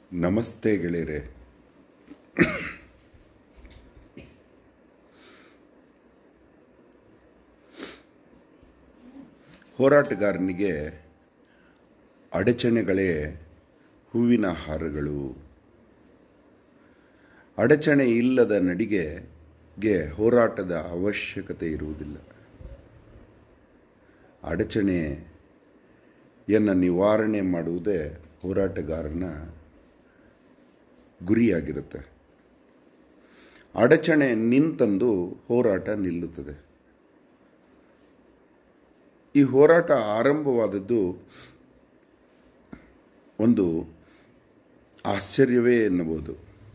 ನಮಸ್ತೆ ಗೆಳೆಯರೆ ಹೋರಾಟಗಾರನಿಗೆ ಅಡಚಣೆಗಳೇ ಹೂವಿನ ಹಾರಗಳು ಅಡಚಣೆ ಇಲ್ಲದ ನಡಿಗೆಗೆ ಹೋರಾಟದ ಅವಶ್ಯಕತೆ ಇರುವುದಿಲ್ಲ ಅಡಚಣೆಯನ್ನು ನಿವಾರಣೆ ಮಾಡುವುದೇ ಹೋರಾಟಗಾರನ ಗುರಿಯಾಗಿರುತ್ತೆ ಅಡಚಣೆ ನಿಂತಂದು ಹೋರಾಟ ನಿಲ್ಲುತ್ತದೆ ಈ ಹೋರಾಟ ಆರಂಭವಾದದ್ದು ಒಂದು ಆಶ್ಚರ್ಯವೇ ಎನ್ನಬಹುದು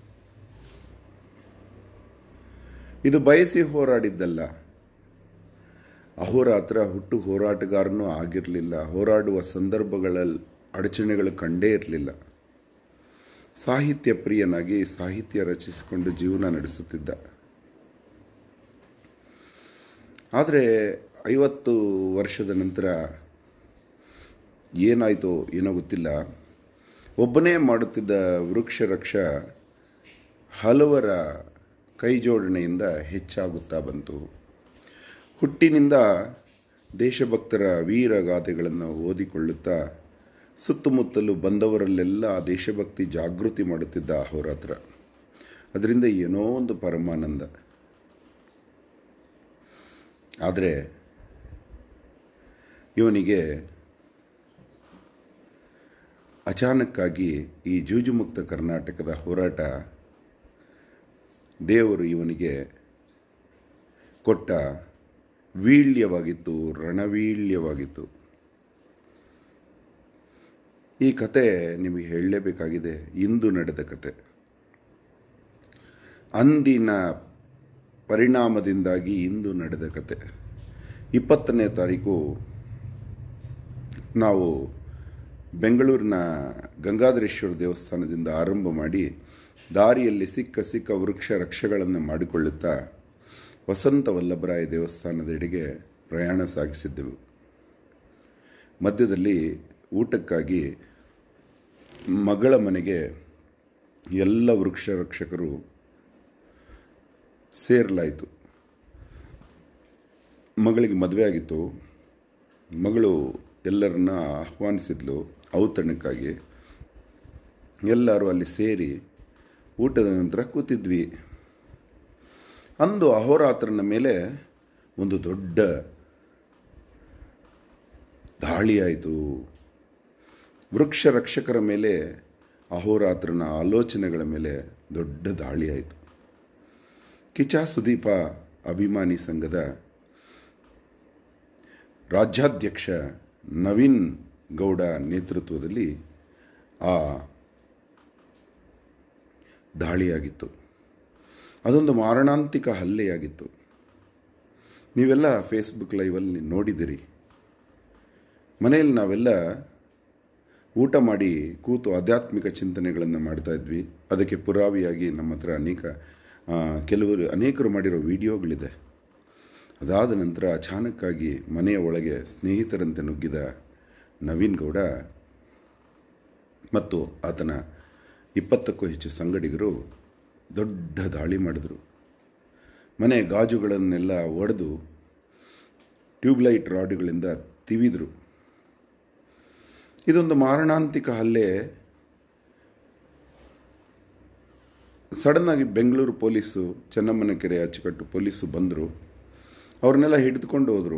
ಇದು ಬಯಸಿ ಹೋರಾಡಿದ್ದಲ್ಲ ಅಹೋರಾತ್ರ ಹುಟ್ಟು ಹೋರಾಟಗಾರನೂ ಆಗಿರಲಿಲ್ಲ ಹೋರಾಡುವ ಸಂದರ್ಭಗಳಲ್ಲಿ ಅಡಚಣೆಗಳು ಕಂಡೇ ಇರಲಿಲ್ಲ ಸಾಹಿತ್ಯ ಪ್ರಿಯನಾಗಿ ಸಾಹಿತ್ಯ ರಚಿಸಿಕೊಂಡು ಜೀವನ ನಡೆಸುತ್ತಿದ್ದ ಆದರೆ ಐವತ್ತು ವರ್ಷದ ನಂತರ ಏನಾಯಿತೋ ಏನೋ ಗೊತ್ತಿಲ್ಲ ಒಬ್ಬನೇ ಮಾಡುತ್ತಿದ್ದ ವೃಕ್ಷ ರಕ್ಷ ಹಲವರ ಕೈಜೋಡಣೆಯಿಂದ ಹೆಚ್ಚಾಗುತ್ತಾ ಬಂತು ಹುಟ್ಟಿನಿಂದ ದೇಶಭಕ್ತರ ವೀರಗಾಥೆಗಳನ್ನು ಓದಿಕೊಳ್ಳುತ್ತಾ ಸುತ್ತಮುತ್ತಲು ಬಂದವರಲ್ಲೆಲ್ಲ ದೇಶಭಕ್ತಿ ಜಾಗೃತಿ ಮಾಡುತ್ತಿದ್ದ ಅಹೋರಾತ್ರ ಅದರಿಂದ ಏನೋ ಒಂದು ಪರಮಾನಂದ ಆದರೆ ಇವನಿಗೆ ಅಚಾನಕ್ಕಾಗಿ ಈ ಜೂಜು ಮುಕ್ತ ಕರ್ನಾಟಕದ ಹೋರಾಟ ದೇವರು ಇವನಿಗೆ ಕೊಟ್ಟ ವೀಳ್ಯವಾಗಿತ್ತು ರಣವೀಳ್ಯವಾಗಿತ್ತು ಈ ಕತೆ ನಿಮಗೆ ಹೇಳಲೇಬೇಕಾಗಿದೆ ಇಂದು ನಡೆದ ಕತೆ ಅಂದಿನ ಪರಿಣಾಮದಿಂದಾಗಿ ಇಂದು ನಡೆದ ಕತೆ ಇಪ್ಪತ್ತನೇ ತಾರೀಕು ನಾವು ಬೆಂಗಳೂರಿನ ಗಂಗಾಧರೇಶ್ವರ ದೇವಸ್ಥಾನದಿಂದ ಆರಂಭ ಮಾಡಿ ದಾರಿಯಲ್ಲಿ ಸಿಕ್ಕ ಸಿಕ್ಕ ವೃಕ್ಷ ರಕ್ಷೆಗಳನ್ನು ಮಾಡಿಕೊಳ್ಳುತ್ತಾ ವಸಂತ ವಲ್ಲಭರಾಯ ದೇವಸ್ಥಾನದೆಡೆಗೆ ಪ್ರಯಾಣ ಸಾಗಿಸಿದ್ದೆವು ಮಧ್ಯದಲ್ಲಿ ಊಟಕ್ಕಾಗಿ ಮಗಳ ಮನೆಗೆ ಎಲ್ಲ ವೃಕ್ಷ ರಕ್ಷಕರು ಸೇರಲಾಯಿತು ಮಗಳಿಗೆ ಮದುವೆ ಆಗಿತ್ತು ಮಗಳು ಎಲ್ಲರನ್ನ ಆಹ್ವಾನಿಸಿದ್ಲು ಔತಣಕ್ಕಾಗಿ ಎಲ್ಲರೂ ಅಲ್ಲಿ ಸೇರಿ ಊಟದ ನಂತರ ಕೂತಿದ್ವಿ ಅಂದು ಅಹೋರಾತ್ರನ ಮೇಲೆ ಒಂದು ದೊಡ್ಡ ದಾಳಿಯಾಯಿತು ವೃಕ್ಷ ರಕ್ಷಕರ ಮೇಲೆ ಅಹೋರಾತ್ರನ ಆಲೋಚನೆಗಳ ಮೇಲೆ ದೊಡ್ಡ ದಾಳಿಯಾಯಿತು ಕಿಚಾ ಸುದೀಪ ಅಭಿಮಾನಿ ಸಂಘದ ರಾಜ್ಯಾಧ್ಯಕ್ಷ ನವೀನ್ ಗೌಡ ನೇತೃತ್ವದಲ್ಲಿ ಆ ದಾಳಿಯಾಗಿತ್ತು ಅದೊಂದು ಮಾರಣಾಂತಿಕ ಹಲ್ಲೆಯಾಗಿತ್ತು ನೀವೆಲ್ಲ ಫೇಸ್ಬುಕ್ ಲೈವಲ್ಲಿ ನೋಡಿದಿರಿ ಮನೆಯಲ್ಲಿ ನಾವೆಲ್ಲ ಊಟ ಮಾಡಿ ಕೂತು ಆಧ್ಯಾತ್ಮಿಕ ಚಿಂತನೆಗಳನ್ನು ಮಾಡ್ತಾ ಇದ್ವಿ ಅದಕ್ಕೆ ಪುರಾವಿಯಾಗಿ ನಮ್ಮ ಹತ್ರ ಅನೇಕ ಕೆಲವರು ಅನೇಕರು ಮಾಡಿರೋ ವಿಡಿಯೋಗಳಿದೆ ಅದಾದ ನಂತರ ಅಚಾನಕ್ಕಾಗಿ ಮನೆಯ ಒಳಗೆ ಸ್ನೇಹಿತರಂತೆ ನುಗ್ಗಿದ ನವೀನ್ ಗೌಡ ಮತ್ತು ಆತನ ಇಪ್ಪತ್ತಕ್ಕೂ ಹೆಚ್ಚು ಸಂಗಡಿಗರು ದೊಡ್ಡ ದಾಳಿ ಮಾಡಿದರು ಮನೆ ಗಾಜುಗಳನ್ನೆಲ್ಲ ಒಡೆದು ಟ್ಯೂಬ್ಲೈಟ್ ರಾಡ್ಗಳಿಂದ ತಿವಿದರು ಇದೊಂದು ಮಾರಣಾಂತಿಕ ಹಲ್ಲೆ ಸಡನ್ನಾಗಿ ಬೆಂಗಳೂರು ಪೊಲೀಸು ಚೆನ್ನಮ್ಮನ ಕೆರೆ ಅಚ್ಚುಕಟ್ಟು ಪೊಲೀಸು ಬಂದರು ಅವ್ರನ್ನೆಲ್ಲ ಹಿಡಿದುಕೊಂಡು ಹೋದರು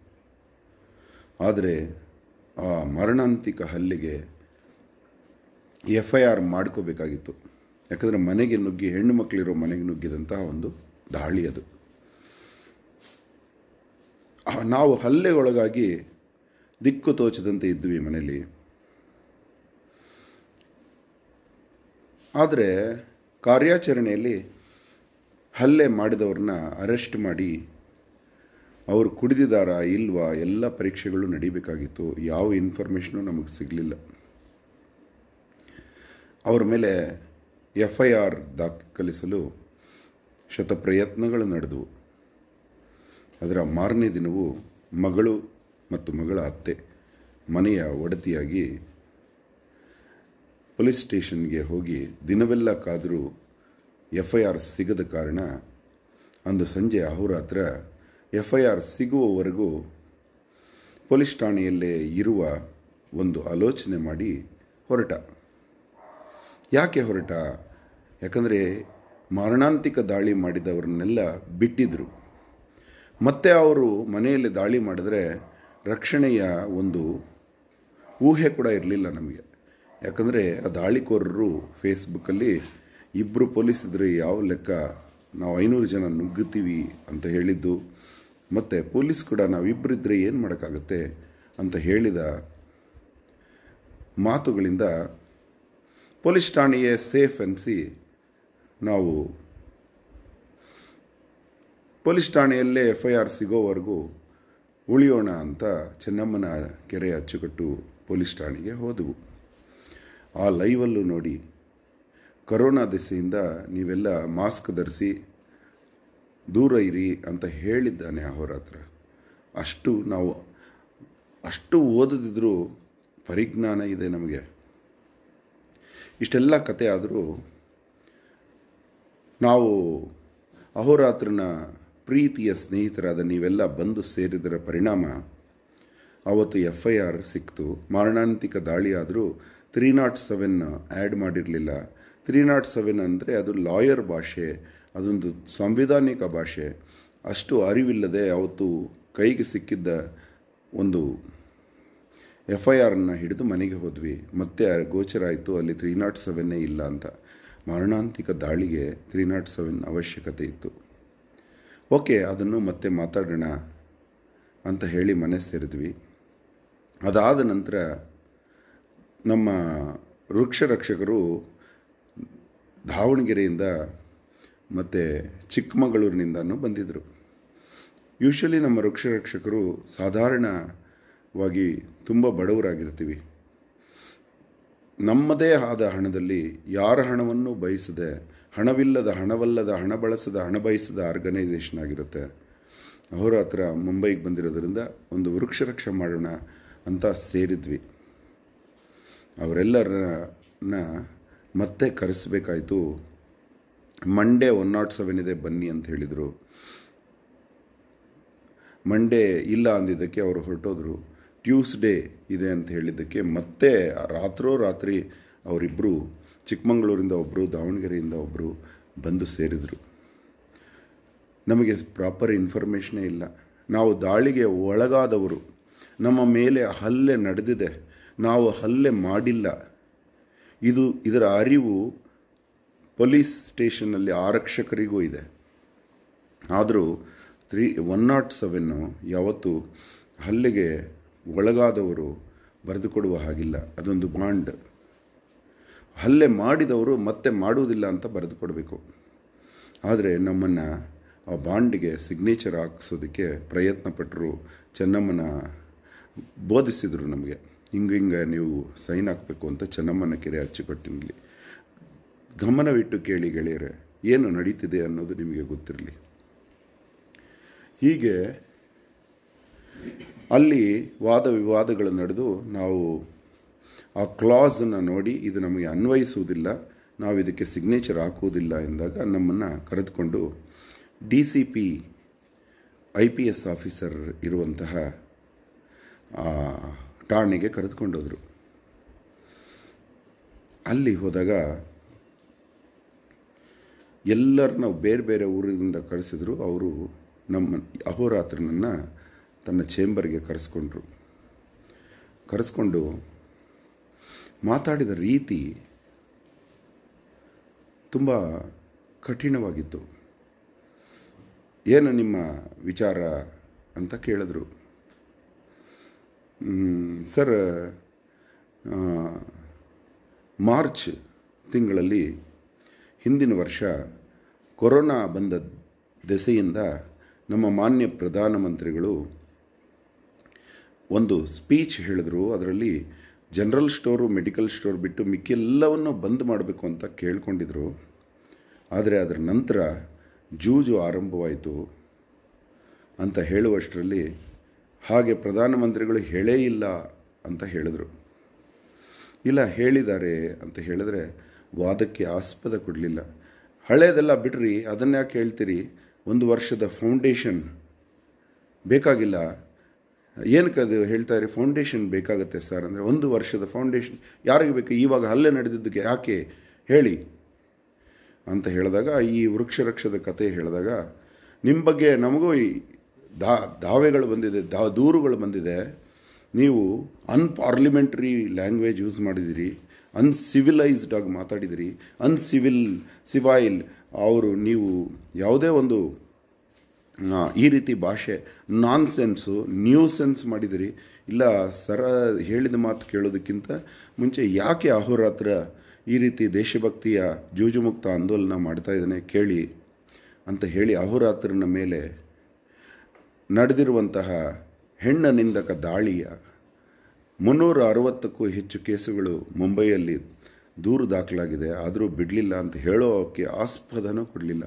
ಆದರೆ ಆ ಮರಣಾಂತಿಕ ಹಲ್ಲೆಗೆ ಎಫ್ ಐ ಆರ್ ಮಾಡ್ಕೋಬೇಕಾಗಿತ್ತು ಯಾಕಂದರೆ ಮನೆಗೆ ನುಗ್ಗಿ ಹೆಣ್ಣು ಮಕ್ಕಳಿರೋ ಮನೆಗೆ ನುಗ್ಗಿದಂತಹ ಒಂದು ದಾಳಿ ಅದು ನಾವು ಹಲ್ಲೆಗೊಳಗಾಗಿ ದಿಕ್ಕು ತೋಚದಂತೆ ಇದ್ವಿ ಮನೆಯಲ್ಲಿ ಆದರೆ ಕಾರ್ಯಾಚರಣೆಯಲ್ಲಿ ಹಲ್ಲೆ ಮಾಡಿದವ್ರನ್ನ ಅರೆಸ್ಟ್ ಮಾಡಿ ಅವರು ಕುಡಿದಿದ್ದಾರಾ ಇಲ್ವಾ ಎಲ್ಲ ಪರೀಕ್ಷೆಗಳು ನಡೀಬೇಕಾಗಿತ್ತು ಯಾವ ಇನ್ಫಾರ್ಮೇಷನು ನಮಗೆ ಸಿಗಲಿಲ್ಲ ಅವರ ಮೇಲೆ ಎಫ್ ಐ ಆರ್ ದಾಖಲಿಸಲು ಶತಪ್ರಯತ್ನಗಳು ನಡೆದವು ಅದರ ಮಾರನೇ ದಿನವೂ ಮಗಳು ಮತ್ತು ಮಗಳ ಅತ್ತೆ ಮನೆಯ ಒಡತಿಯಾಗಿ ಪೊಲೀಸ್ ಸ್ಟೇಷನ್ಗೆ ಹೋಗಿ ದಿನವೆಲ್ಲ ಕಾದರೂ ಎಫ್ ಐ ಆರ್ ಸಿಗದ ಕಾರಣ ಅಂದು ಸಂಜೆ ಅಹೋರಾತ್ರ ಎಫ್ ಐ ಆರ್ ಸಿಗುವವರೆಗೂ ಪೊಲೀಸ್ ಠಾಣೆಯಲ್ಲೇ ಇರುವ ಒಂದು ಆಲೋಚನೆ ಮಾಡಿ ಹೊರಟ ಯಾಕೆ ಹೊರಟ ಯಾಕಂದರೆ ಮಾರಣಾಂತಿಕ ದಾಳಿ ಮಾಡಿದವ್ರನ್ನೆಲ್ಲ ಬಿಟ್ಟಿದ್ದರು ಮತ್ತೆ ಅವರು ಮನೆಯಲ್ಲಿ ದಾಳಿ ಮಾಡಿದ್ರೆ ರಕ್ಷಣೆಯ ಒಂದು ಊಹೆ ಕೂಡ ಇರಲಿಲ್ಲ ನಮಗೆ ಯಾಕಂದರೆ ಆ ದಾಳಿಕೋರರು ಫೇಸ್ಬುಕ್ಕಲ್ಲಿ ಇಬ್ಬರು ಪೊಲೀಸ್ ಇದ್ದರೆ ಯಾವ ಲೆಕ್ಕ ನಾವು ಐನೂರು ಜನ ನುಗ್ಗುತ್ತೀವಿ ಅಂತ ಹೇಳಿದ್ದು ಮತ್ತು ಪೊಲೀಸ್ ಕೂಡ ನಾವಿಬ್ಬರಿದ್ದರೆ ಏನು ಮಾಡೋಕ್ಕಾಗತ್ತೆ ಅಂತ ಹೇಳಿದ ಮಾತುಗಳಿಂದ ಪೊಲೀಸ್ ಠಾಣೆಯೇ ಸೇಫ್ ಅನಿಸಿ ನಾವು ಪೊಲೀಸ್ ಠಾಣೆಯಲ್ಲೇ ಎಫ್ ಐ ಆರ್ ಸಿಗೋವರೆಗೂ ಉಳಿಯೋಣ ಅಂತ ಚೆನ್ನಮ್ಮನ ಕೆರೆ ಅಚ್ಚುಕಟ್ಟು ಪೊಲೀಸ್ ಠಾಣೆಗೆ ಹೋದವು ಆ ಲೈವಲ್ಲೂ ನೋಡಿ ಕರೋನಾ ದೆಸೆಯಿಂದ ನೀವೆಲ್ಲ ಮಾಸ್ಕ್ ಧರಿಸಿ ದೂರ ಇರಿ ಅಂತ ಹೇಳಿದ್ದಾನೆ ಅಹೋರಾತ್ರ ಅಷ್ಟು ನಾವು ಅಷ್ಟು ಓದದಿದ್ರೂ ಪರಿಜ್ಞಾನ ಇದೆ ನಮಗೆ ಇಷ್ಟೆಲ್ಲ ಕತೆ ಆದರೂ ನಾವು ಅಹೋರಾತ್ರನ ಪ್ರೀತಿಯ ಸ್ನೇಹಿತರಾದ ನೀವೆಲ್ಲ ಬಂದು ಸೇರಿದರ ಪರಿಣಾಮ ಅವತ್ತು ಎಫ್ ಐ ಆರ್ ಸಿಕ್ತು ಮಾರಣಾಂತಿಕ ದಾಳಿ ಆದರೂ ತ್ರೀ ನಾಟ್ ಸೆವೆನ್ ಆ್ಯಡ್ ಮಾಡಿರಲಿಲ್ಲ ತ್ರೀ ನಾಟ್ ಸೆವೆನ್ ಅಂದರೆ ಅದು ಲಾಯರ್ ಭಾಷೆ ಅದೊಂದು ಸಾಂವಿಧಾನಿಕ ಭಾಷೆ ಅಷ್ಟು ಅರಿವಿಲ್ಲದೆ ಅವತ್ತು ಕೈಗೆ ಸಿಕ್ಕಿದ್ದ ಒಂದು ಎಫ್ ಐ ಆರನ್ನು ಹಿಡಿದು ಮನೆಗೆ ಹೋದ್ವಿ ಮತ್ತೆ ಗೋಚರ ಆಯಿತು ಅಲ್ಲಿ ತ್ರೀ ನಾಟ್ ಸೆವೆನ್ನೇ ಇಲ್ಲ ಅಂತ ಮಾರಣಾಂತಿಕ ದಾಳಿಗೆ ತ್ರೀ ನಾಟ್ ಸೆವೆನ್ ಅವಶ್ಯಕತೆ ಇತ್ತು ಓಕೆ ಅದನ್ನು ಮತ್ತೆ ಮಾತಾಡೋಣ ಅಂತ ಹೇಳಿ ಮನೆ ಸೇರಿದ್ವಿ ಅದಾದ ನಂತರ ನಮ್ಮ ವೃಕ್ಷ ರಕ್ಷಕರು ದಾವಣಗೆರೆಯಿಂದ ಮತ್ತು ಚಿಕ್ಕಮಗಳೂರಿನಿಂದನೂ ಬಂದಿದ್ದರು ಯೂಶ್ವಲಿ ನಮ್ಮ ವೃಕ್ಷ ರಕ್ಷಕರು ಸಾಧಾರಣವಾಗಿ ತುಂಬ ಬಡವರಾಗಿರ್ತೀವಿ ನಮ್ಮದೇ ಆದ ಹಣದಲ್ಲಿ ಯಾರ ಹಣವನ್ನು ಬಯಸದೆ ಹಣವಿಲ್ಲದ ಹಣವಲ್ಲದ ಹಣ ಬಳಸದ ಹಣ ಬಯಸದ ಆರ್ಗನೈಸೇಷನ್ ಆಗಿರುತ್ತೆ ಅವರ ಹತ್ರ ಮುಂಬೈಗೆ ಬಂದಿರೋದ್ರಿಂದ ಒಂದು ವೃಕ್ಷ ರಕ್ಷೆ ಮಾಡೋಣ ಅಂತ ಸೇರಿದ್ವಿ ಅವರೆಲ್ಲರನ್ನ ಮತ್ತೆ ಕರೆಸಬೇಕಾಯಿತು ಮಂಡೇ ಒನ್ ನಾಟ್ ಸೆವೆನ್ ಇದೆ ಬನ್ನಿ ಅಂತ ಹೇಳಿದರು ಮಂಡೇ ಇಲ್ಲ ಅಂದಿದ್ದಕ್ಕೆ ಅವರು ಹೊರಟೋದ್ರು ಟ್ಯೂಸ್ಡೇ ಇದೆ ಅಂತ ಹೇಳಿದ್ದಕ್ಕೆ ಮತ್ತೆ ರಾತ್ರೋ ರಾತ್ರಿ ಅವರಿಬ್ಬರು ಚಿಕ್ಕಮಗಳೂರಿಂದ ಒಬ್ಬರು ದಾವಣಗೆರೆಯಿಂದ ಒಬ್ಬರು ಬಂದು ಸೇರಿದರು ನಮಗೆ ಪ್ರಾಪರ್ ಇನ್ಫಾರ್ಮೇಷನೇ ಇಲ್ಲ ನಾವು ದಾಳಿಗೆ ಒಳಗಾದವರು ನಮ್ಮ ಮೇಲೆ ಹಲ್ಲೆ ನಡೆದಿದೆ ನಾವು ಹಲ್ಲೆ ಮಾಡಿಲ್ಲ ಇದು ಇದರ ಅರಿವು ಪೊಲೀಸ್ ಸ್ಟೇಷನ್ನಲ್ಲಿ ಆರಕ್ಷಕರಿಗೂ ಇದೆ ಆದರೂ ತ್ರೀ ಒನ್ ನಾಟ್ ಸೆವೆನ್ನು ಯಾವತ್ತು ಹಲ್ಲೆಗೆ ಒಳಗಾದವರು ಬರೆದುಕೊಡುವ ಹಾಗಿಲ್ಲ ಅದೊಂದು ಬಾಂಡ್ ಹಲ್ಲೆ ಮಾಡಿದವರು ಮತ್ತೆ ಮಾಡುವುದಿಲ್ಲ ಅಂತ ಬರೆದುಕೊಡಬೇಕು ಆದರೆ ನಮ್ಮನ್ನು ಆ ಬಾಂಡ್ಗೆ ಸಿಗ್ನೇಚರ್ ಹಾಕ್ಸೋದಕ್ಕೆ ಪ್ರಯತ್ನ ಪಟ್ಟರು ಚೆನ್ನಮ್ಮನ ಬೋಧಿಸಿದರು ನಮಗೆ ಹಿಂಗೆ ಹಿಂಗೆ ನೀವು ಸೈನ್ ಹಾಕಬೇಕು ಅಂತ ಚೆನ್ನಮ್ಮನ ಕೆರೆ ಅಚ್ಚುಕಟ್ಟಿನಲ್ಲಿ ಗಮನವಿಟ್ಟು ಕೇಳಿ ಗೆಳೆಯರೆ ಏನು ನಡೀತಿದೆ ಅನ್ನೋದು ನಿಮಗೆ ಗೊತ್ತಿರಲಿ ಹೀಗೆ ಅಲ್ಲಿ ವಾದ ವಿವಾದಗಳು ನಡೆದು ನಾವು ಆ ಕ್ಲಾಸನ್ನು ನೋಡಿ ಇದು ನಮಗೆ ಅನ್ವಯಿಸುವುದಿಲ್ಲ ನಾವು ಇದಕ್ಕೆ ಸಿಗ್ನೇಚರ್ ಹಾಕುವುದಿಲ್ಲ ಎಂದಾಗ ನಮ್ಮನ್ನು ಕರೆದುಕೊಂಡು D C P I P S officer ಇರುವಂತಹ ಠಾಣೆಗೆ ಕರೆದುಕೊಂಡೋದ್ರು ಅಲ್ಲಿ ಹೋದಾಗ ಎಲ್ಲರನ್ನ ಬೇರೆ ಬೇರೆ ಊರಿನಿಂದ ಕರೆಸಿದ್ರು ಅವರು ನಮ್ಮ ಅಹೋರಾತ್ರನನ್ನು ತನ್ನ ಚೇಂಬರ್ಗೆ ಕರೆಸ್ಕೊಂಡ್ರು ಕರೆಸ್ಕೊಂಡು ಮಾತಾಡಿದ ರೀತಿ ತುಂಬ ಕಠಿಣವಾಗಿತ್ತು ಏನು ನಿಮ್ಮ ವಿಚಾರ ಅಂತ ಕೇಳಿದ್ರು ಸರ್ ಮಾರ್ಚ್ ತಿಂಗಳಲ್ಲಿ ಹಿಂದಿನ ವರ್ಷ ಕೊರೋನಾ ಬಂದ ದೆಸೆಯಿಂದ ನಮ್ಮ ಮಾನ್ಯ ಪ್ರಧಾನಮಂತ್ರಿಗಳು ಒಂದು ಸ್ಪೀಚ್ ಹೇಳಿದ್ರು ಅದರಲ್ಲಿ ಜನರಲ್ ಸ್ಟೋರು ಮೆಡಿಕಲ್ ಸ್ಟೋರ್ ಬಿಟ್ಟು ಮಿಕ್ಕೆಲ್ಲವನ್ನು ಬಂದ್ ಮಾಡಬೇಕು ಅಂತ ಕೇಳ್ಕೊಂಡಿದ್ರು ಆದರೆ ಅದರ ನಂತರ ಜೂಜು ಆರಂಭವಾಯಿತು ಅಂತ ಹೇಳುವಷ್ಟರಲ್ಲಿ ಹಾಗೆ ಪ್ರಧಾನಮಂತ್ರಿಗಳು ಹೇಳೇ ಇಲ್ಲ ಅಂತ ಹೇಳಿದರು ಇಲ್ಲ ಹೇಳಿದ್ದಾರೆ ಅಂತ ಹೇಳಿದ್ರೆ ವಾದಕ್ಕೆ ಆಸ್ಪದ ಕೊಡಲಿಲ್ಲ ಹಳೇದೆಲ್ಲ ಬಿಡ್ರಿ ಅದನ್ನ ಯಾಕೆ ಹೇಳ್ತೀರಿ ಒಂದು ವರ್ಷದ ಫೌಂಡೇಶನ್ ಬೇಕಾಗಿಲ್ಲ ಏನಕ್ಕೆ ಅದು ಹೇಳ್ತಾ ಇರಿ ಫೌಂಡೇಶನ್ ಬೇಕಾಗುತ್ತೆ ಸರ್ ಅಂದರೆ ಒಂದು ವರ್ಷದ ಫೌಂಡೇಶನ್ ಯಾರಿಗೆ ಬೇಕು ಇವಾಗ ಹಲ್ಲೆ ನಡೆದಿದ್ದಕ್ಕೆ ಯಾಕೆ ಹೇಳಿ ಅಂತ ಹೇಳಿದಾಗ ಈ ವೃಕ್ಷರಕ್ಷದ ಕತೆ ಹೇಳಿದಾಗ ನಿಮ್ಮ ಬಗ್ಗೆ ನಮಗೂ ಈ ದಾ ದಾವೆಗಳು ಬಂದಿದೆ ದಾ ದೂರುಗಳು ಬಂದಿದೆ ನೀವು ಅನ್ಪಾರ್ಲಿಮೆಂಟ್ರಿ ಲ್ಯಾಂಗ್ವೇಜ್ ಯೂಸ್ ಮಾಡಿದಿರಿ ಅನ್ಸಿವಿಲೈಸ್ಡ್ ಆಗಿ ಮಾತಾಡಿದಿರಿ ಅನ್ಸಿವಿಲ್ ಸಿವೈಲ್ ಅವರು ನೀವು ಯಾವುದೇ ಒಂದು ಆ, ಈ ರೀತಿ ಭಾಷೆ ನಾನ್ ಸೆನ್ಸು ನ್ಯೂ ಸೆನ್ಸ್ ಮಾಡಿದಿರಿ ಇಲ್ಲ ಸರ ಹೇಳಿದ ಮಾತು ಕೇಳೋದಕ್ಕಿಂತ ಮುಂಚೆ ಯಾಕೆ ಅಹೋರಾತ್ರ ಈ ರೀತಿ ದೇಶಭಕ್ತಿಯ ಜೂಜು ಮುಕ್ತ ಆಂದೋಲನ ಮಾಡ್ತಾ ಇದ್ದಾನೆ ಕೇಳಿ ಅಂತ ಹೇಳಿ ಅಹೋರಾತ್ರನ ಮೇಲೆ ನಡೆದಿರುವಂತಹ ಹೆಣ್ಣ ನಿಂದಕ ದಾಳಿಯ ಮುನ್ನೂರ ಅರವತ್ತಕ್ಕೂ ಹೆಚ್ಚು ಕೇಸುಗಳು ಮುಂಬೈಯಲ್ಲಿ ದೂರು ದಾಖಲಾಗಿದೆ ಆದರೂ ಬಿಡಲಿಲ್ಲ ಅಂತ ಹೇಳೋಕ್ಕೆ ಆಸ್ಪದನೂ ಕೊಡಲಿಲ್ಲ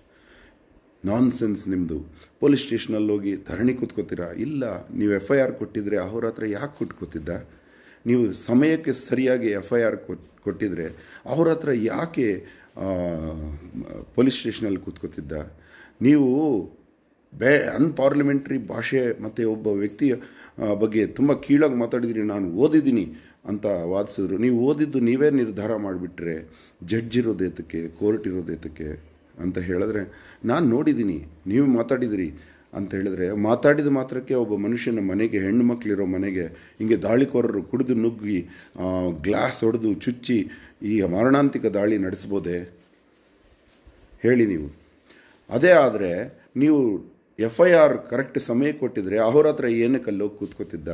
ನಾನ್ ಸೆನ್ಸ್ ನಿಮ್ಮದು ಪೊಲೀಸ್ ಸ್ಟೇಷನಲ್ಲಿ ಹೋಗಿ ಧರಣಿ ಕೂತ್ಕೋತೀರಾ ಇಲ್ಲ ನೀವು ಎಫ್ ಐ ಆರ್ ಕೊಟ್ಟಿದ್ರೆ ಅವ್ರ ಹತ್ರ ಯಾಕೆ ಕೊಟ್ಕೋತಿದ್ದ ನೀವು ಸಮಯಕ್ಕೆ ಸರಿಯಾಗಿ ಎಫ್ ಐ ಆರ್ ಕೊಟ್ಟಿದ್ರೆ ಅವ್ರ ಹತ್ರ ಯಾಕೆ ಆ, ಪೊಲೀಸ್ ಸ್ಟೇಷನಲ್ಲಿ ಕೂತ್ಕೋತಿದ್ದ ನೀವು ಬೇ ಅನ್ಪಾರ್ಲಿಮೆಂಟ್ರಿ ಭಾಷೆ ಮತ್ತು ಒಬ್ಬ ವ್ಯಕ್ತಿಯ ಆ, ಬಗ್ಗೆ ತುಂಬ ಕೀಳಾಗಿ ಮಾತಾಡಿದ್ರಿ ನಾನು ಓದಿದ್ದೀನಿ ಅಂತ ವಾದಿಸಿದ್ರು ನೀವು ಓದಿದ್ದು ನೀವೇ ನಿರ್ಧಾರ ಮಾಡಿಬಿಟ್ರೆ ಜಡ್ಜ್ ಇರೋದೇತಕ್ಕೆ ಕೋರ್ಟ್ ಇರೋದೇತಕ್ಕೆ ಅಂತ ಹೇಳಿದ್ರೆ ನಾನು ನೋಡಿದ್ದೀನಿ ನೀವು ಮಾತಾಡಿದಿರಿ ಅಂತ ಹೇಳಿದ್ರೆ ಮಾತಾಡಿದ ಮಾತ್ರಕ್ಕೆ ಒಬ್ಬ ಮನುಷ್ಯನ ಮನೆಗೆ ಹೆಣ್ಣು ಮಕ್ಕಳಿರೋ ಮನೆಗೆ ಹಿಂಗೆ ದಾಳಿಕೋರರು ಕುಡಿದು ನುಗ್ಗಿ ಆ, ಗ್ಲಾಸ್ ಹೊಡೆದು ಚುಚ್ಚಿ ಈ ಮಾರಣಾಂತಿಕ ದಾಳಿ ನಡೆಸ್ಬೋದೇ ಹೇಳಿ ನೀವು ಅದೇ ಆದರೆ ನೀವು ಎಫ್ ಐ ಆರ್ ಕರೆಕ್ಟ್ ಸಮಯ ಕೊಟ್ಟಿದ್ರೆ ಅವ್ರ ಹತ್ರ ಏನಕ್ಕೆ ಅಲ್ಲೋಗಿ ಕೂತ್ಕೋತಿದ್ದ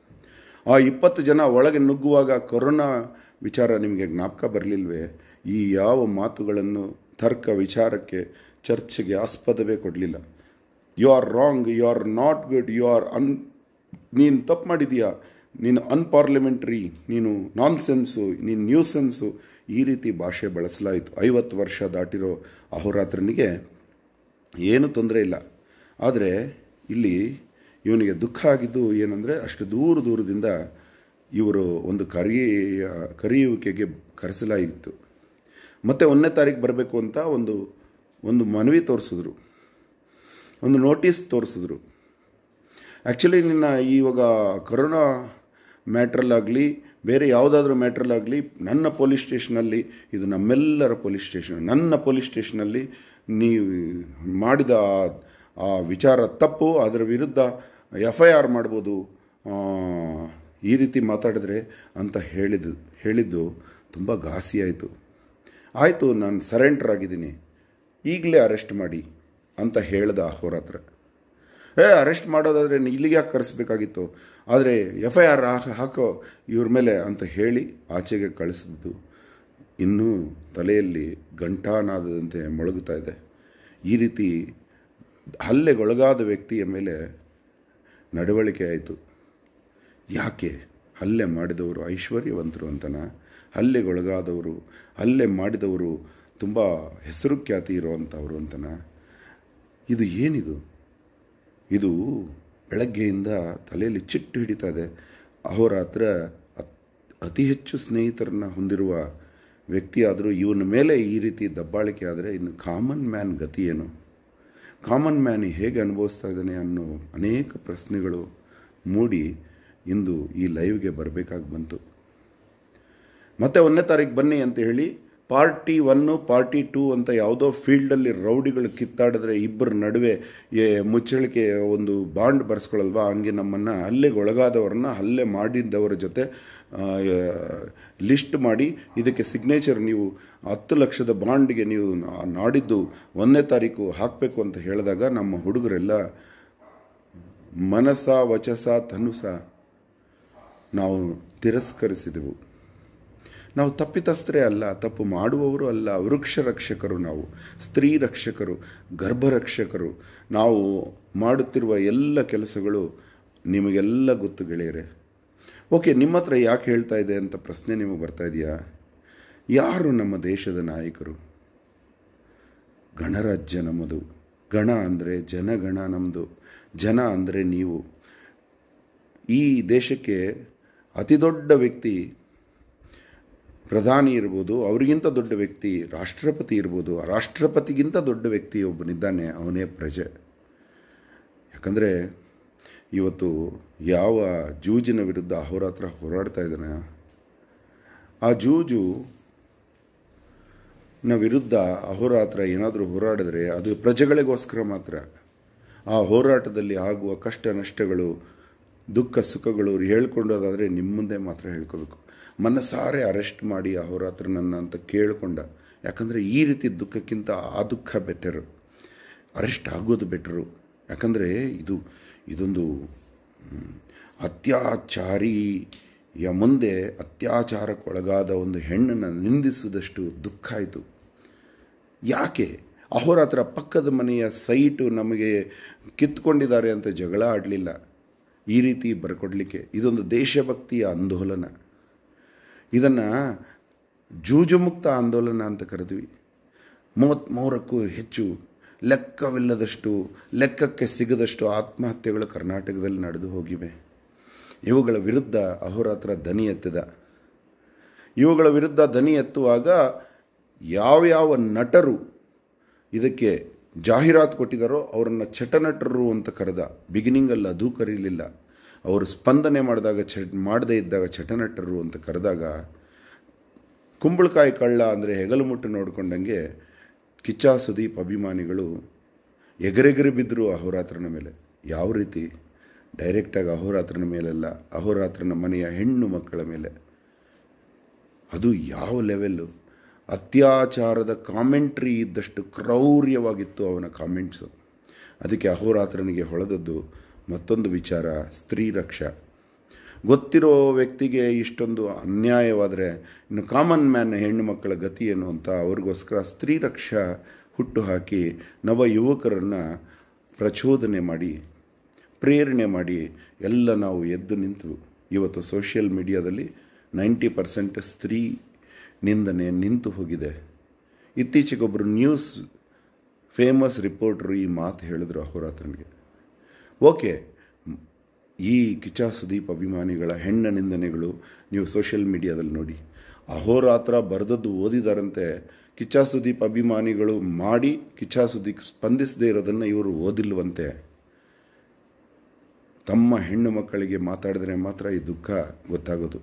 ಆ ಇಪ್ಪತ್ತು ಜನ ಒಳಗೆ ನುಗ್ಗುವಾಗ ಕೊರೋನಾ ವಿಚಾರ ನಿಮಗೆ ಜ್ಞಾಪಕ ಬರಲಿಲ್ವೇ ಈ ಯಾವ ಮಾತುಗಳನ್ನು ತರ್ಕ ವಿಚಾರಕ್ಕೆ ಚರ್ಚೆಗೆ ಆಸ್ಪದವೇ ಕೊಡಲಿಲ್ಲ you are wrong you are not good you are ಅನ್ ನೀನು ತಪ್ಪು ಮಾಡಿದೀಯಾ ನೀನು ಅನ್ಪಾರ್ಲಿಮೆಂಟ್ರಿ ನೀನು ನಾನ್ ಸೆನ್ಸು ನೀನು ನ್ಯೂ ಸೆನ್ಸು ಈ ರೀತಿ ಭಾಷೆ ಬಳಸಲಾಯಿತು ಐವತ್ತು ವರ್ಷ ದಾಟಿರೋ ಅಹೋರಾತ್ರನಿಗೆ ಏನೂ ತೊಂದರೆ ಇಲ್ಲ ಆದರೆ ಇಲ್ಲಿ ಇವನಿಗೆ ದುಃಖ ಆಗಿದ್ದು ಏನಂದರೆ ಅಷ್ಟು ದೂರ ದೂರದಿಂದ ಇವರು ಒಂದು ಕರೆಯ ಕರೆಯುವಿಕೆಗೆ ಕರೆಸಲಾಯಿತು ಮತ್ತು ಒಂದನೇ ತಾರೀಕು ಬರಬೇಕು ಅಂತ ಒಂದು ಒಂದು ಮನವಿ ತೋರಿಸಿದ್ರು ಒಂದು ನೋಟಿಸ್ ತೋರಿಸಿದ್ರು ಆ್ಯಕ್ಚುಲಿ ನಿನ್ನ ಇವಾಗ ಕೊರೋನಾ ಮ್ಯಾಟ್ರಲ್ಲಾಗಲಿ ಬೇರೆ ಯಾವುದಾದ್ರೂ ಮ್ಯಾಟ್ರಲ್ಲಾಗಲಿ ನನ್ನ ಪೊಲೀಸ್ ಸ್ಟೇಷನಲ್ಲಿ ಇದು ನಮ್ಮೆಲ್ಲರ ಪೊಲೀಸ್ ಸ್ಟೇಷನ್ ನನ್ನ ಪೊಲೀಸ್ ಸ್ಟೇಷನಲ್ಲಿ ನೀವು ಮಾಡಿದ ಆ- ಆ ವಿಚಾರ ತಪ್ಪು ಅದರ ವಿರುದ್ಧ ಎಫ್ ಐ ಆರ್ ಮಾಡ್ಬೋದು ಆ, ಈ ರೀತಿ ಮಾತಾಡಿದ್ರೆ ಅಂತ ಹೇಳಿದ್ದು ಹೇಳಿದ್ದು ತುಂಬ ಘಾಸಿ ಆಯಿತು ಆಯಿತು ನಾನು ಸರೆಂಡರ್ ಆಗಿದ್ದೀನಿ ಈಗಲೇ ಅರೆಸ್ಟ್ ಮಾಡಿ ಅಂತ ಹೇಳ್ದ ಅಹೋರಾತ್ರ ಏ ಅರೆಸ್ಟ್ ಮಾಡೋದಾದರೆ ಇಲ್ಲಿಗೆ ಯಾಕೆ ಕರೆಸ್ಬೇಕಾಗಿತ್ತು ಆದರೆ ಎಫ್ ಐ ಆರ್ ಹಾಕೋ ಇವ್ರ ಮೇಲೆ ಅಂತ ಹೇಳಿ ಆಚೆಗೆ ಕಳಿಸಿದ್ದು ಇನ್ನೂ ತಲೆಯಲ್ಲಿ ಘಂಟಾನಾದದಂತೆ ಮೊಳಗುತ್ತಾ ಇದೆ ಈ ರೀತಿ ಹಲ್ಲೆಗೊಳಗಾದ ವ್ಯಕ್ತಿಯ ಮೇಲೆ ನಡವಳಿಕೆ ಆಯಿತು ಯಾಕೆ ಹಲ್ಲೆ ಮಾಡಿದವರು ಐಶ್ವರ್ಯವಂತರು ಅಂತನ ಹಲ್ಲೆಗೊಳಗಾದವರು ಹಲ್ಲೆ ಮಾಡಿದವರು ತುಂಬ ಹೆಸರು ಖ್ಯಾತಿ ಇರುವಂಥವ್ರು ಅಂತನ ಇದು ಏನಿದು ಇದು ಬೆಳಗ್ಗೆಯಿಂದ ತಲೆಯಲ್ಲಿ ಚಿಟ್ಟು ಹಿಡಿತಾ ಇದೆ ಅಹೋರಾತ್ರ ಅತ್- ಅತಿ ಹೆಚ್ಚು ಸ್ನೇಹಿತರನ್ನ ಹೊಂದಿರುವ ವ್ಯಕ್ತಿಯಾದರೂ ಇವನ ಮೇಲೆ ಈ ರೀತಿ ದಬ್ಬಾಳಿಕೆ ಆದರೆ ಇನ್ನು ಕಾಮನ್ ಮ್ಯಾನ್ ಗತಿ ಏನು ಕಾಮನ್ ಮ್ಯಾನ್ ಹೇಗೆ ಅನುಭವಿಸ್ತಾ ಇದ್ದಾನೆ ಅನ್ನೋ ಅನೇಕ ಪ್ರಶ್ನೆಗಳು ಮೂಡಿ ಇಂದು ಈ ಲೈವ್ಗೆ ಬರಬೇಕಾಗಿ ಬಂತು ಮತ್ತೆ ಒಂದನೇ ತಾರೀಕು ಬನ್ನಿ ಅಂತ ಹೇಳಿ ಪಾರ್ಟಿ ಒನ್ನು ಪಾರ್ಟಿ ಟೂ ಅಂತ ಯಾವುದೋ ಫೀಲ್ಡಲ್ಲಿ ರೌಡಿಗಳು ಕಿತ್ತಾಡಿದ್ರೆ ಇಬ್ಬರ ನಡುವೆ ಏ ಮುಚ್ಚಳಿಕೆ ಒಂದು ಬಾಂಡ್ ಬರ್ಸ್ಕೊಳ್ಳಲ್ವಾ ಹಂಗೆ ನಮ್ಮನ್ನು ಹಲ್ಲೆಗೆ ಒಳಗಾದವ್ರನ್ನ ಹಲ್ಲೆ ಮಾಡಿದ್ದವರ ಜೊತೆ ಲಿಸ್ಟ್ ಮಾಡಿ ಇದಕ್ಕೆ ಸಿಗ್ನೇಚರ್ ನೀವು ಹತ್ತು ಲಕ್ಷದ ಬಾಂಡ್ಗೆ ನೀವು ನಾ- ನಾಡಿದ್ದು ಒಂದನೇ ತಾರೀಕು ಹಾಕಬೇಕು ಅಂತ ಹೇಳಿದಾಗ ನಮ್ಮ ಹುಡುಗರೆಲ್ಲ ಮನಸ ವಚಸ ತನುಸ ನಾವು ತಿರಸ್ಕರಿಸಿದೆವು ನಾವು ತಪ್ಪಿತಸ್ಥರೇ ಅಲ್ಲ ತಪ್ಪು ಮಾಡುವವರು ಅಲ್ಲ ವೃಕ್ಷ ರಕ್ಷಕರು ನಾವು ಸ್ತ್ರೀ ರಕ್ಷಕರು ಗರ್ಭರಕ್ಷಕರು ನಾವು ಮಾಡುತ್ತಿರುವ ಎಲ್ಲ ಕೆಲಸಗಳು ನಿಮಗೆಲ್ಲ ಗೊತ್ತು ಗೆಳೆಯರೆ ಓಕೆ ನಿಮ್ಮ ಹತ್ರ ಯಾಕೆ ಹೇಳ್ತಾ ಇದೆ ಅಂತ ಪ್ರಶ್ನೆ ನಿಮಗೆ ಬರ್ತಾ ಇದೆಯಾ ಯಾರು ನಮ್ಮ ದೇಶದ ನಾಯಕರು ಗಣರಾಜ್ಯ ನಮ್ಮದು ಗಣ ಅಂದರೆ ಜನಗಣ ನಮ್ಮದು ಜನ ಅಂದರೆ ನೀವು ಈ ದೇಶಕ್ಕೆ ಅತಿ ದೊಡ್ಡ ವ್ಯಕ್ತಿ ಪ್ರಧಾನಿ ಇರ್ಬೋದು ಅವರಿಗಿಂತ ದೊಡ್ಡ ವ್ಯಕ್ತಿ ರಾಷ್ಟ್ರಪತಿ ಇರ್ಬೋದು ಆ ರಾಷ್ಟ್ರಪತಿಗಿಂತ ದೊಡ್ಡ ವ್ಯಕ್ತಿ ಒಬ್ಬನಿದ್ದಾನೆ ಅವನೇ ಪ್ರಜೆ ಯಾಕಂದರೆ ಇವತ್ತು ಯಾವ ಜೂಜಿನ ವಿರುದ್ಧ ಅಹೋರಾತ್ರ ಹೋರಾಡ್ತಾ ಇದ್ದಾನೆ ಆ ಜೂಜು ನ ವಿರುದ್ಧ ಅಹೋರಾತ್ರ ಏನಾದರೂ ಹೋರಾಡಿದ್ರೆ ಅದು ಪ್ರಜೆಗಳಿಗೋಸ್ಕರ ಮಾತ್ರ ಆ ಹೋರಾಟದಲ್ಲಿ ಆಗುವ ಕಷ್ಟ ನಷ್ಟಗಳು ದುಃಖ ಸುಖಗಳು ಹೇಳ್ಕೊಂಡೋದಾದರೆ ನಿಮ್ಮ ಮುಂದೆ ಮಾತ್ರ ಹೇಳ್ಕೋಬೇಕು ಮನಸಾರೆ ಅರೆಸ್ಟ್ ಮಾಡಿ ಅಹೋರಾತ್ರನನ್ನ ಅಂತ ಕೇಳಿಕೊಂಡ ಯಾಕಂದರೆ ಈ ರೀತಿ ದುಃಖಕ್ಕಿಂತ ಆ ದುಃಖ ಬೆಟರು ಅರೆಸ್ಟ್ ಆಗೋದು ಬೆಟರು ಯಾಕಂದರೆ ಇದು ಇದೊಂದು ಹ್ಮ್, ಅತ್ಯಾಚಾರಿಯ ಮುಂದೆ ಅತ್ಯಾಚಾರಕ್ಕೊಳಗಾದ ಒಂದು ಹೆಣ್ಣನ್ನು ನಿಂದಿಸಿದಷ್ಟು ದುಃಖ ಆಯಿತು ಯಾಕೆ ಅಹೋರಾತ್ರ ಪಕ್ಕದ ಮನೆಯ ಸೈಟು ನಮಗೆ ಕಿತ್ಕೊಂಡಿದ್ದಾರೆ ಅಂತ ಜಗಳ ಆಡಲಿಲ್ಲ ಈ ರೀತಿ ಬರ್ಕೊಡ್ಲಿಕ್ಕೆ ಇದೊಂದು ದೇಶಭಕ್ತಿಯ ಆಂದೋಲನ ಇದನ್ನು ಜೂಜು ಮುಕ್ತ ಆಂದೋಲನ ಅಂತ ಕರೆದ್ವಿ ಮೂವತ್ತ್ಮೂರಕ್ಕೂ ಹೆಚ್ಚು ಲೆಕ್ಕವಿಲ್ಲದಷ್ಟು ಲೆಕ್ಕಕ್ಕೆ ಸಿಗದಷ್ಟು ಆತ್ಮಹತ್ಯೆಗಳು ಕರ್ನಾಟಕದಲ್ಲಿ ನಡೆದು ಹೋಗಿವೆ ಇವುಗಳ ವಿರುದ್ಧ ಅಹೋರಾತ್ರ ದನಿ ಎತ್ತಿದ ಇವುಗಳ ವಿರುದ್ಧ ದನಿ ಎತ್ತುವಾಗ ಯಾವ್ಯಾವ ನಟರು ಇದಕ್ಕೆ ಜಾಹೀರಾತು ಕೊಟ್ಟಿದ್ದಾರೋ ಅವರನ್ನು ಚಟನಟರು ಅಂತ ಕರೆದ ಬಿಗಿನಿಂಗಲ್ಲಿ ಅದೂ ಕರೀಲಿಲ್ಲ ಅವರು ಸ್ಪಂದನೆ ಮಾಡಿದಾಗ ಚ ಮಾಡದೇ ಇದ್ದಾಗ ಚಟನಟರು ಅಂತ ಕರೆದಾಗ ಕುಂಬಳಕಾಯಿ ಕಳ್ಳ ಅಂದರೆ ಹೆಗಲು ಮುಟ್ಟು ನೋಡ್ಕೊಂಡಂಗೆ ಕಿಚ್ಚ ಸುದೀಪ್ ಅಭಿಮಾನಿಗಳು ಎಗರೆಗರಿ ಬಿದ್ದರು ಅಹೋರಾತ್ರನ ಮೇಲೆ ಯಾವ ರೀತಿ ಡೈರೆಕ್ಟಾಗಿ ಅಹೋರಾತ್ರನ ಮೇಲಲ್ಲ ಅಹೋರಾತ್ರನ ಮನೆಯ ಹೆಣ್ಣು ಮಕ್ಕಳ ಮೇಲೆ ಅದು ಯಾವ ಲೆವೆಲ್ಲು ಅತ್ಯಾಚಾರದ ಕಾಮೆಂಟ್ರಿ ಇದ್ದಷ್ಟು ಕ್ರೌರ್ಯವಾಗಿತ್ತು ಅವನ ಕಾಮೆಂಟ್ಸು ಅದಕ್ಕೆ ಅಹೋರಾತ್ರನಿಗೆ ಹೊಳೆದದ್ದು ಮತ್ತೊಂದು ವಿಚಾರ ಸ್ತ್ರೀ ರಕ್ಷಾ ಗೊತ್ತಿರೋ ವ್ಯಕ್ತಿಗೆ ಇಷ್ಟೊಂದು ಅನ್ಯಾಯವಾದರೆ ಇನ್ನು ಕಾಮನ್ ಮ್ಯಾನ್ ಹೆಣ್ಣು ಮಕ್ಕಳ ಗತಿ ಏನು ಅಂತ ಅವ್ರಿಗೋಸ್ಕರ ಸ್ತ್ರೀ ರಕ್ಷಾ ಹುಟ್ಟು ಹಾಕಿ ನವ ಯುವಕರನ್ನು ಪ್ರಚೋದನೆ ಮಾಡಿ ಪ್ರೇರಣೆ ಮಾಡಿ ಎಲ್ಲ ನಾವು ಎದ್ದು ನಿಂತು ಇವತ್ತು ಸೋಷಿಯಲ್ ಮೀಡಿಯಾದಲ್ಲಿ ನೈಂಟಿ ಪರ್ಸೆಂಟ್ ಸ್ತ್ರೀ ನಿಂದನೆ ನಿಂತು ಹೋಗಿದೆ ಇತ್ತೀಚೆಗೊಬ್ಬರು ನ್ಯೂಸ್ ಫೇಮಸ್ ರಿಪೋರ್ಟ್ರು ಈ ಮಾತು ಹೇಳಿದ್ರು ಅಹೋರಾತ್ರನಿಗೆ ಓಕೆ ಈ ಕಿಚ್ಚ ಸುದೀಪ್ ಅಭಿಮಾನಿಗಳ ಹೆಣ್ಣ ನಿಂದನೆಗಳು ನೀವು ಸೋಷಿಯಲ್ ಮೀಡಿಯಾದಲ್ಲಿ ನೋಡಿ ಅಹೋರಾತ್ರ ಬರೆದದ್ದು ಓದಿದಾರಂತೆ ಕಿಚ್ಚ ಸುದೀಪ್ ಅಭಿಮಾನಿಗಳು ಮಾಡಿ ಕಿಚ್ಚ ಸುದೀಪ್ ಸ್ಪಂದಿಸದೇ ಇರೋದನ್ನು ಇವರು ಓದಿಲ್ವಂತೆ ತಮ್ಮ ಹೆಣ್ಣು ಮಕ್ಕಳಿಗೆ ಮಾತಾಡಿದ್ರೆ ಮಾತ್ರ ಈ ದುಃಖ ಗೊತ್ತಾಗೋದು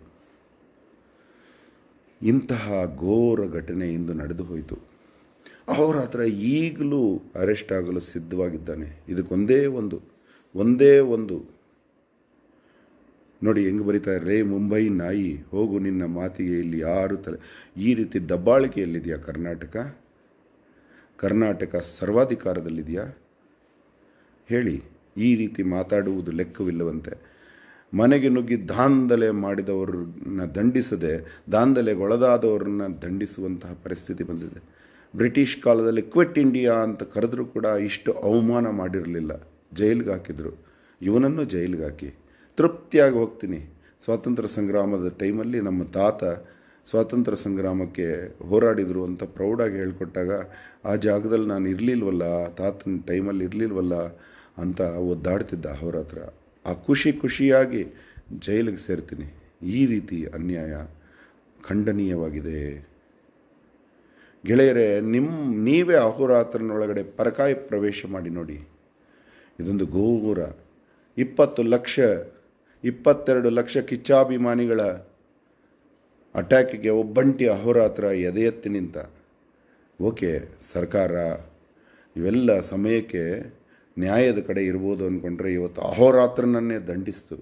ಇಂತಹ ಘೋರ ಘಟನೆ ಇಂದು ನಡೆದು ಹೋಯಿತು ಅಹೋರಾತ್ರ ಈಗಲೂ ಅರೆಸ್ಟ್ ಆಗಲು ಸಿದ್ಧವಾಗಿದ್ದಾನೆ ಇದಕ್ಕೊಂದೇ ಒಂದು ಒಂದೇ ಒಂದು ನೋಡಿ ಹೆಂಗೆ ಬರೀತಾರೆ ರೇ ಮುಂಬೈ ನಾಯಿ ಹೋಗು ನಿನ್ನ ಮಾತಿಗೆ ಇಲ್ಲಿ ಯಾರು ತಲೆ ಈ ರೀತಿ ದಬ್ಬಾಳಿಕೆಯಲ್ಲಿದೆಯಾ ಕರ್ನಾಟಕ ಕರ್ನಾಟಕ ಸರ್ವಾಧಿಕಾರದಲ್ಲಿದೆಯಾ ಹೇಳಿ ಈ ರೀತಿ ಮಾತಾಡುವುದು ಲೆಕ್ಕವಿಲ್ಲವಂತೆ ಮನೆಗೆ ನುಗ್ಗಿ ದಾಂಧಲೆ ಮಾಡಿದವರನ್ನ ದಂಡಿಸದೆ ದಾಂಧಲೆಗೊಳದಾದವರನ್ನ ದಂಡಿಸುವಂತಹ ಪರಿಸ್ಥಿತಿ ಬಂದಿದೆ ಬ್ರಿಟಿಷ್ ಕಾಲದಲ್ಲಿ ಕ್ವಿಟ್ ಇಂಡಿಯಾ ಅಂತ ಕರೆದರೂ ಕೂಡ ಇಷ್ಟು ಅವಮಾನ ಮಾಡಿರಲಿಲ್ಲ ಜೈಲಿಗೆ ಹಾಕಿದರು ಇವನನ್ನು ಜೈಲಿಗೆ ಹಾಕಿ ತೃಪ್ತಿಯಾಗಿ ಹೋಗ್ತೀನಿ ಸ್ವಾತಂತ್ರ್ಯ ಸಂಗ್ರಾಮದ ಟೈಮಲ್ಲಿ ನಮ್ಮ ತಾತ ಸ್ವಾತಂತ್ರ್ಯ ಸಂಗ್ರಾಮಕ್ಕೆ ಹೋರಾಡಿದರು ಅಂತ ಪ್ರೌಡಾಗಿ ಹೇಳ್ಕೊಟ್ಟಾಗ ಆ ಜಾಗದಲ್ಲಿ ನಾನು ಇರಲಿಲ್ವಲ್ಲ ತಾತನ ಟೈಮಲ್ಲಿ ಇರಲಿಲ್ವಲ್ಲ ಅಂತ ಒದ್ದಾಡ್ತಿದ್ದ ಅವ್ರ ಹತ್ರ ಆ ಖುಷಿ ಖುಷಿಯಾಗಿ ಜೈಲಿಗೆ ಸೇರ್ತೀನಿ ಈ ರೀತಿ ಅನ್ಯಾಯ ಖಂಡನೀಯವಾಗಿದೆ ಗೆಳೆಯರೇ ನಿಮ್ಮ ನೀವೇ ಅಹೋರಾತ್ರನೊಳಗಡೆ ಪರಕಾಯಿ ಪ್ರವೇಶ ಮಾಡಿ ನೋಡಿ ಇದೊಂದು ಘೋರ ಇಪ್ಪತ್ತು ಲಕ್ಷ ಇಪ್ಪತ್ತೆರಡು ಲಕ್ಷ ಕಿಚ್ಚಾಭಿಮಾನಿಗಳ ಅಟ್ಯಾಕಿಗೆ ಒಬ್ಬಂಟಿ ಅಹೋರಾತ್ರ ಎದೆ ಎತ್ತಿ ನಿಂತ ಓಕೆ ಸರ್ಕಾರ ಇವೆಲ್ಲ ಸಮಯಕ್ಕೆ ನ್ಯಾಯದ ಕಡೆ ಇರ್ಬೋದು ಅಂದ್ಕೊಂಡ್ರೆ ಇವತ್ತು ಅಹೋರಾತ್ರನನ್ನೇ ದಂಡಿಸ್ತು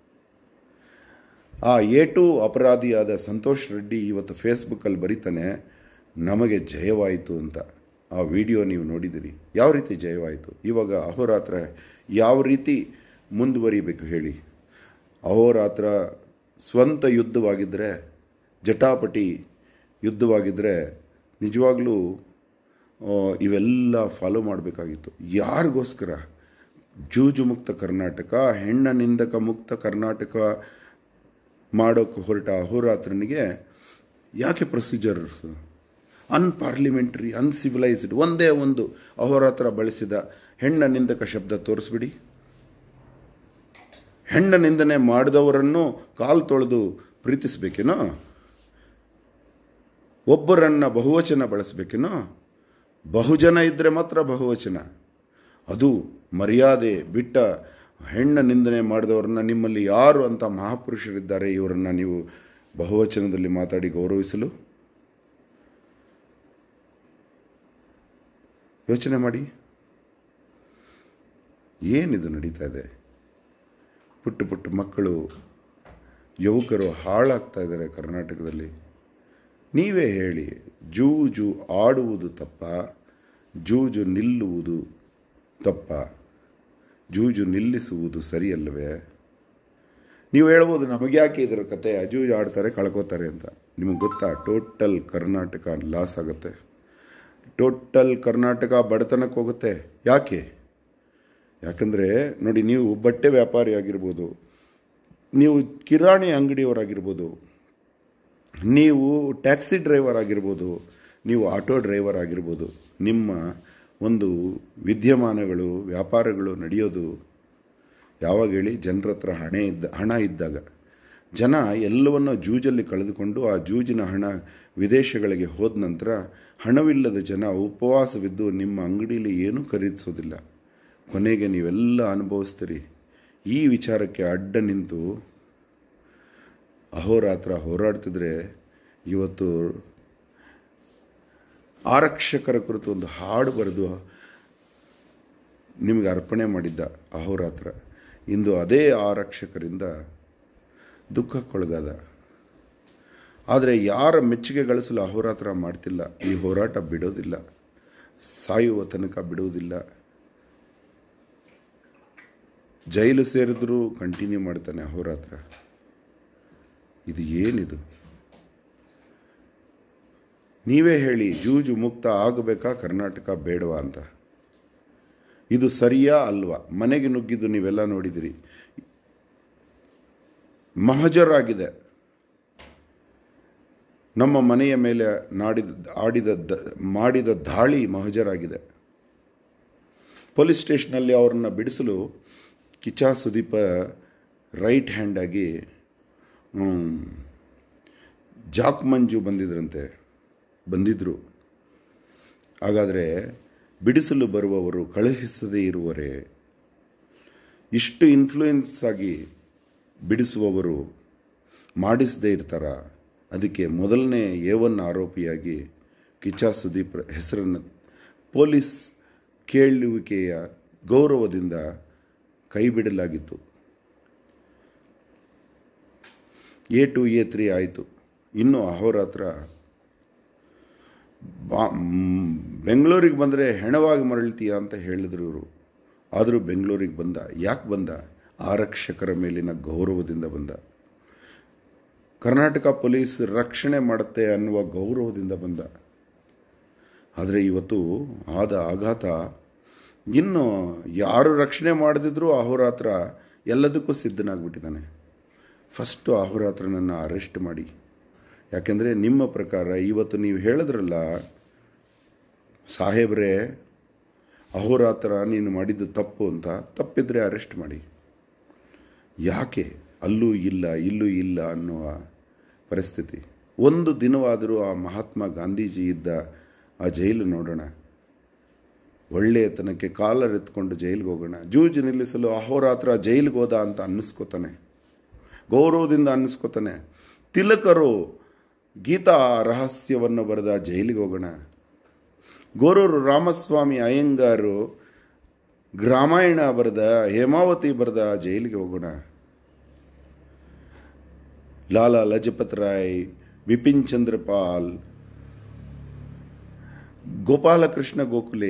ಆ ಎ ಟು ಅಪರಾಧಿಯಾದ ಸಂತೋಷ್ ರೆಡ್ಡಿ ಇವತ್ತು ಫೇಸ್ಬುಕ್ಕಲ್ಲಿ ಬರೀತಾನೆ ನಮಗೆ ಜಯವಾಯಿತು ಅಂತ ಆ ವಿಡಿಯೋ ನೀವು ನೋಡಿದಿರಿ ಯಾವ ರೀತಿ ಜಯವಾಯಿತು ಇವಾಗ ಅಹೋರಾತ್ರ ಯಾವ ರೀತಿ ಮುಂದುವರಿಬೇಕು ಹೇಳಿ ಅಹೋರಾತ್ರ ಸ್ವಂತ ಯುದ್ಧವಾಗಿದ್ದರೆ ಜಟಾಪಟಿ ಯುದ್ಧವಾಗಿದ್ದರೆ ನಿಜವಾಗ್ಲೂ ಆ, ಇವೆಲ್ಲ ಫಾಲೋ ಮಾಡಬೇಕಾಗಿತ್ತು ಯಾರಿಗೋಸ್ಕರ ಜೂಜು ಮುಕ್ತ ಕರ್ನಾಟಕ ಹೆಣ್ಣ ನಿಂದಕ ಮುಕ್ತ ಕರ್ನಾಟಕ ಮಾಡೋಕ್ಕೆ ಹೊರಟ ಅಹೋರಾತ್ರನಿಗೆ ಯಾಕೆ ಪ್ರೊಸೀಜರ್ಸ್ ಅನ್ಪಾರ್ಲಿಮೆಂಟ್ರಿ ಅನ್ಸಿವಿಲೈಸ್ಡ್ ಒಂದೇ ಒಂದು ಅಹೋರಾತ್ರ ಬಳಸಿದ ಹೆಣ್ಣ ನಿಂದಕ ಶಬ್ದ ತೋರಿಸ್ಬಿಡಿ ಹೆಣ್ಣ ನಿಂದನೆ ಮಾಡಿದವರನ್ನು ಕಾಲು ತೊಳೆದು ಪ್ರೀತಿಸಬೇಕೇನೋ ಒಬ್ಬರನ್ನು ಬಹುವಚನ ಬಳಸಬೇಕೇನೋ ಬಹುಜನ ಇದ್ದರೆ ಮಾತ್ರ ಬಹುವಚನ ಅದು ಮರ್ಯಾದೆ ಬಿಟ್ಟ ಹೆಣ್ಣ ನಿಂದನೆ ಮಾಡಿದವ್ರನ್ನ ನಿಮ್ಮಲ್ಲಿ ಯಾರು ಅಂತ ಮಹಾಪುರುಷರಿದ್ದಾರೆ ಇವರನ್ನು ನೀವು ಬಹುವಚನದಲ್ಲಿ ಮಾತಾಡಿ ಗೌರವಿಸಲು ಯೋಚನೆ ಮಾಡಿ ಏನಿದು ನಡೀತಾ ಇದೆ ಪುಟ್ಟ ಪುಟ್ಟ ಮಕ್ಕಳು ಯುವಕರು ಹಾಳಾಗ್ತಾ ಇದ್ದಾರೆ ಕರ್ನಾಟಕದಲ್ಲಿ ನೀವೇ ಹೇಳಿ ಜೂಜು ಆಡುವುದು ತಪ್ಪ ಜೂಜು ನಿಲ್ಲುವುದು ತಪ್ಪ ಜೂಜು ನಿಲ್ಲಿಸುವುದು ಸರಿಯಲ್ಲವೇ ನೀವು ಹೇಳ್ಬೋದು ನಮಗೆ ಯಾಕೆ ಇದರ ಕತೆ ಜೂಜು ಆಡ್ತಾರೆ ಕಳ್ಕೋತಾರೆ ಅಂತ ನಿಮಗೆ ಗೊತ್ತಾ ಟೋಟಲ್ ಕರ್ನಾಟಕ ಲಾಸ್ ಆಗುತ್ತೆ ಟೋಟಲ್ ಕರ್ನಾಟಕ ಬಡತನಕ್ಕೆ ಹೋಗುತ್ತೆ ಯಾಕೆ ಯಾಕಂದರೆ ನೋಡಿ ನೀವು ಬಟ್ಟೆ ವ್ಯಾಪಾರಿ ಆಗಿರ್ಬೋದು ನೀವು ಕಿರಾಣಿ ಅಂಗಡಿಯವರಾಗಿರ್ಬೋದು ನೀವು ಟ್ಯಾಕ್ಸಿ ಡ್ರೈವರ್ ಆಗಿರ್ಬೋದು ನೀವು ಆಟೋ ಡ್ರೈವರ್ ಆಗಿರ್ಬೋದು ನಿಮ್ಮ ಒಂದು ವಿದ್ಯಮಾನಗಳು ವ್ಯಾಪಾರಗಳು ನಡೆಯೋದು ಯಾವಾಗ ಹೇಳಿ ಜನರ ಹತ್ರ ಹಣ ಇದ್ದ ಹಣ ಇದ್ದಾಗ ಜನ ಎಲ್ಲವನ್ನೂ ಜೂಜಲ್ಲಿ ಕಳೆದುಕೊಂಡು ಆ ಜೂಜಿನ ಹಣ ವಿದೇಶಗಳಿಗೆ ಹೋದ ನಂತರ ಹಣವಿಲ್ಲದ ಜನ ಉಪವಾಸವಿದ್ದು ನಿಮ್ಮ ಅಂಗಡಿಯಲ್ಲಿ ಏನೂ ಖರೀದಿಸೋದಿಲ್ಲ ಕೊನೆಗೆ ನೀವೆಲ್ಲ ಅನುಭವಿಸ್ತೀರಿ ಈ ವಿಚಾರಕ್ಕೆ ಅಡ್ಡ ನಿಂತು ಅಹೋರಾತ್ರ ಹೋರಾಡ್ತಿದ್ರೆ ಇವತ್ತು ಆರಕ್ಷಕರ ಕುರಿತು ಒಂದು ಹಾಡು ಬರೆದು ನಿಮಗೆ ಅರ್ಪಣೆ ಮಾಡಿದ್ದ ಅಹೋರಾತ್ರ ಇಂದು ಅದೇ ಆರಕ್ಷಕರಿಂದ ದುಃಖಕ್ಕೊಳಗಾದ ಆದರೆ ಯಾರ ಮೆಚ್ಚುಗೆ ಗಳಿಸಲು ಅಹೋರಾತ್ರ ಮಾಡ್ತಿಲ್ಲ ಈ ಹೋರಾಟ ಬಿಡೋದಿಲ್ಲ ಸಾಯುವ ತನಕ ಬಿಡುವುದಿಲ್ಲ ಜೈಲು ಸೇರಿದ್ರೂ ಕಂಟಿನ್ಯೂ ಮಾಡ್ತಾನೆ ಅಹೋರಾತ್ರ ಇದು ಏನಿದು ನೀವೇ ಹೇಳಿ ಜೂಜು ಮುಕ್ತ ಆಗಬೇಕಾ ಕರ್ನಾಟಕ ಬೇಡವಾ ಅಂತ ಇದು ಸರಿಯಾ ಅಲ್ವಾ ಮನೆಗೆ ನುಗ್ಗಿದ್ದು ನೀವೆಲ್ಲ ನೋಡಿದಿರಿ ಮಹಜರಾಗಿದೆ ನಮ್ಮ ಮನೆಯ ಮೇಲೆ ನಾಡಿದ ಆಡಿದ ದ ಮಾಡಿದ ದಾಳಿ ಮಹಜರಾಗಿದೆ ಪೊಲೀಸ್ ಸ್ಟೇಷನಲ್ಲಿ ಅವರನ್ನು ಬಿಡಿಸಲು ಕಿಚಾ ಸುದೀಪ ರೈಟ್ ಹ್ಯಾಂಡಾಗಿ ಜಾಕ್ ಮಂಜು ಬಂದಿದ್ರಂತೆ ಬಂದಿದ್ದರು ಹಾಗಾದರೆ ಬಿಡಿಸಲು ಬರುವವರು ಕಳುಹಿಸದೇ ಇರುವರೇ ಇಷ್ಟು ಇನ್ಫ್ಲೂಯೆನ್ಸ್ ಆಗಿ ಬಿಡಿಸುವವರು ಮಾಡಿಸದೇ ಇರ್ತಾರ ಅದಕ್ಕೆ ಮೊದಲನೇ ಎ ಒನ್ ಆರೋಪಿಯಾಗಿ ಕಿಚಾ ಸುದೀಪ್ ಹೆಸರನ್ನು ಪೊಲೀಸ್ ಕೇಳುವಿಕೆಯ ಗೌರವದಿಂದ ಕೈಬಿಡಲಾಗಿತ್ತು ಎ ಟು ಎ ತ್ರೀ ಆಯಿತು ಇನ್ನು ಅಹೋರಾತ್ರ ಬಾ ಬೆಂಗಳೂರಿಗೆ ಬಂದರೆ ಹೆಣವಾಗಿ ಮರಳ್ತೀಯ ಅಂತ ಹೇಳಿದ್ರು ಇವರು ಆದರೂ ಬೆಂಗಳೂರಿಗೆ ಬಂದ ಯಾಕೆ ಬಂದ ಆರಕ್ಷಕರ ಮೇಲಿನ ಗೌರವದಿಂದ ಬಂದ ಕರ್ನಾಟಕ ಪೊಲೀಸ್ ರಕ್ಷಣೆ ಮಾಡುತ್ತೆ ಅನ್ನುವ ಗೌರವದಿಂದ ಬಂದ ಆದರೆ ಇವತ್ತು ಆದ ಆಘಾತ ಇನ್ನು ಯಾರು ರಕ್ಷಣೆ ಮಾಡದಿದ್ರೂ ಅಹೋರಾತ್ರ ಎಲ್ಲದಕ್ಕೂ ಸಿದ್ಧನಾಗ್ಬಿಟ್ಟಿದ್ದಾನೆ ಫಸ್ಟು ಅಹೋರಾತ್ರನನ್ನು ಅರೆಸ್ಟ್ ಮಾಡಿ ಯಾಕೆಂದರೆ ನಿಮ್ಮ ಪ್ರಕಾರ ಇವತ್ತು ನೀವು ಹೇಳಿದ್ರಲ್ಲ ಸಾಹೇಬ್ರೇ ಅಹೋರಾತ್ರ ನೀನು ಮಾಡಿದ್ದು ತಪ್ಪು ಅಂತ ತಪ್ಪಿದ್ರೆ ಅರೆಸ್ಟ್ ಮಾಡಿ ಯಾಕೆ ಅಲ್ಲೂ ಇಲ್ಲ ಇಲ್ಲೂ ಇಲ್ಲ ಅನ್ನುವ ಪರಿಸ್ಥಿತಿ ಒಂದು ದಿನವಾದರೂ ಆ ಮಹಾತ್ಮ ಗಾಂಧೀಜಿ ಇದ್ದ ಆ ಜೈಲು ನೋಡೋಣ ಒಳ್ಳೆಯತನಕ್ಕೆ ಕಾಲರ್ ಎತ್ಕೊಂಡು ಜೈಲಿಗೆ ಹೋಗೋಣ ಜೂಜು ನಿಲ್ಲಿಸಲು ಅಹೋರಾತ್ರ ಜೈಲಿಗೆ ಹೋದ ಅಂತ ಅನ್ನಿಸ್ಕೋತಾನೆ ಗೌರವದಿಂದ ಅನ್ನಿಸ್ಕೋತಾನೆ ತಿಲಕರು ಗೀತಾ ರಹಸ್ಯವನ್ನು ಬರೆದ ಜೈಲಿಗೆ ಹೋಗೋಣ ಗೋರೂರು ರಾಮಸ್ವಾಮಿ ಅಯ್ಯಂಗಾರು ಗ್ರಾಮಾಯಣ ಬರೆದ ಹೇಮಾವತಿ ಬರೆದ ಜೈಲಿಗೆ ಹೋಗೋಣ ಲಾಲಾ ಲಜಪತ್ ರಾಯ್ ಬಿಪಿನ್ ಚಂದ್ರಪಾಲ್ ಗೋಪಾಲಕೃಷ್ಣ ಗೋಖಲೆ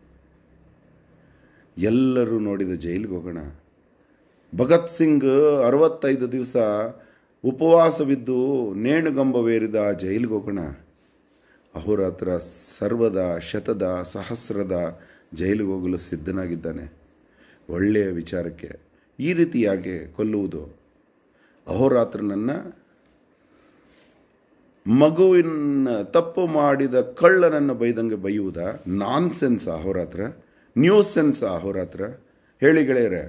ಎಲ್ಲರೂ ನೋಡಿದ ಜೈಲಿಗೆ ಹೋಗೋಣ ಭಗತ್ ಸಿಂಗ್ ಅರವತ್ತೈದು ದಿವಸ ಉಪವಾಸವಿದ್ದು ನೇಣುಗಂಬವೇರಿದ ಜೈಲಿಗೆ ಹೋಗೋಣ ಅಹೋರಾತ್ರ ಸರ್ವದ ಶತದ ಸಹಸ್ರದ ಜೈಲಿಗೆ ಹೋಗಲು ಸಿದ್ಧನಾಗಿದ್ದಾನೆ ಒಳ್ಳೆಯ ವಿಚಾರಕ್ಕೆ ಈ ರೀತಿಯಾಗಿ ಕೊಲ್ಲುವುದು ಅಹೋರಾತ್ರನನ್ನು ಮಗುವಿನ ತಪ್ಪು ಮಾಡಿದ ಕಳ್ಳನನ್ನು ಬೈದಂಗೆ ಬೈಯುವುದ ನಾನ್ ಸೆನ್ಸ್ ಅಹೋರಾತ್ರ ನ್ಯೂಸ್ ಸೆನ್ಸ್ ಅಹೋರಾತ್ರ ಹೇಳಿ ಗೆಳೆಯರೆ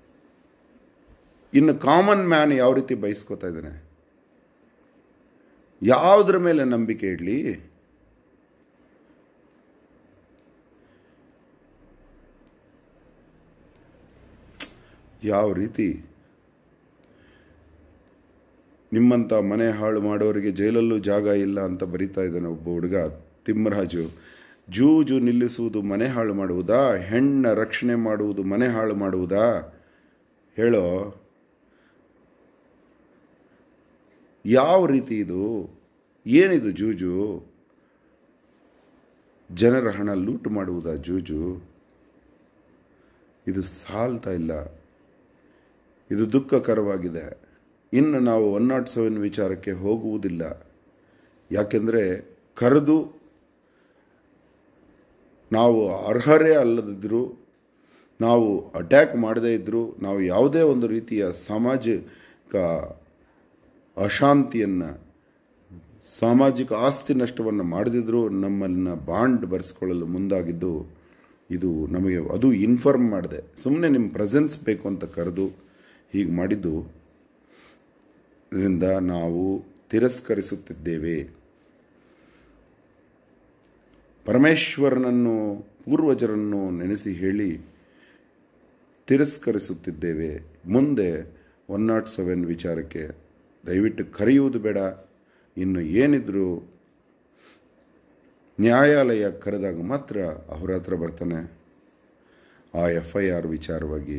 ಇನ್ನು ಕಾಮನ್ ಮ್ಯಾನ್ ಯಾವ ರೀತಿ ಬಯಸ್ಕೋತಾ ಇದ್ದಾನೆ ಯಾವುದ್ರ ಮೇಲೆ ನಂಬಿಕೆ ಇಡಲಿ ಯಾವ ರೀತಿ ನಿಮ್ಮಂಥ ಮನೆ ಹಾಳು ಮಾಡೋರಿಗೆ ಜೈಲಲ್ಲೂ ಜಾಗ ಇಲ್ಲ ಅಂತ ಬರಿತಾ ಇದ್ದಾನೆ ಒಬ್ಬ ಹುಡುಗ ತಿಮ್ಮರಾಜು ಜೂಜು ನಿಲ್ಲಿಸುವುದು ಮನೆ ಹಾಳು ಮಾಡುವುದಾ ಹೆಣ್ಣ ರಕ್ಷಣೆ ಮಾಡುವುದು ಮನೆ ಹಾಳು ಮಾಡುವುದಾ ಹೇಳೋ ಯಾವ ರೀತಿ ಇದು ಏನಿದು ಜೂಜು ಜನರ ಹಣ ಲೂಟು ಮಾಡುವುದಾ ಜೂಜು ಇದು ಸಾಲ್ತಾ ಇಲ್ಲ ಇದು ದುಃಖಕರವಾಗಿದೆ ಇನ್ನು ನಾವು ಒನ್ ನಾಟ್ ಸೆವೆನ್ ವಿಚಾರಕ್ಕೆ ಹೋಗುವುದಿಲ್ಲ ಯಾಕೆಂದರೆ ಕರೆದು ನಾವು ಅರ್ಹರೇ ಅಲ್ಲದಿದ್ದರೂ ನಾವು ಅಟ್ಯಾಕ್ ಮಾಡದೇ ಇದ್ದರೂ ನಾವು ಯಾವುದೇ ಒಂದು ರೀತಿಯ ಸಾಮಾಜಿಕ ಅಶಾಂತಿಯನ್ನು ಸಾಮಾಜಿಕ ಆಸ್ತಿ ನಷ್ಟವನ್ನು ಮಾಡದಿದ್ದರೂ ನಮ್ಮನ್ನು ಬಾಂಡ್ ಬರೆಸ್ಕೊಳ್ಳಲು ಮುಂದಾಗಿದ್ದು ಇದು ನಮಗೆ ಅದು ಇನ್ಫಾರ್ಮ್ ಮಾಡಿದೆ ಸುಮ್ಮನೆ ನಿಮ್ಮ ಪ್ರೆಸೆನ್ಸ್ ಬೇಕು ಅಂತ ಕರೆದು ಹೀಗೆ ಮಾಡಿದ್ದು ಇದರಿಂದ ನಾವು ತಿರಸ್ಕರಿಸುತ್ತಿದ್ದೇವೆ ಪರಮೇಶ್ವರನನ್ನು ಪೂರ್ವಜರನ್ನು ನೆನೆಸಿ ಹೇಳಿ ತಿರಸ್ಕರಿಸುತ್ತಿದ್ದೇವೆ ಮುಂದೆ ಒನ್ ನಾಟ್ ಸೆವೆನ್ ವಿಚಾರಕ್ಕೆ ದಯವಿಟ್ಟು ಕರೆಯುವುದು ಬೇಡ ಇನ್ನು ಏನಿದ್ರು ನ್ಯಾಯಾಲಯ ಕರೆದಾಗ ಮಾತ್ರ ಅವರ ಹತ್ರ ಬರ್ತಾನೆ ಆ ಎಫ್ ಐ ಆರ್ ವಿಚಾರವಾಗಿ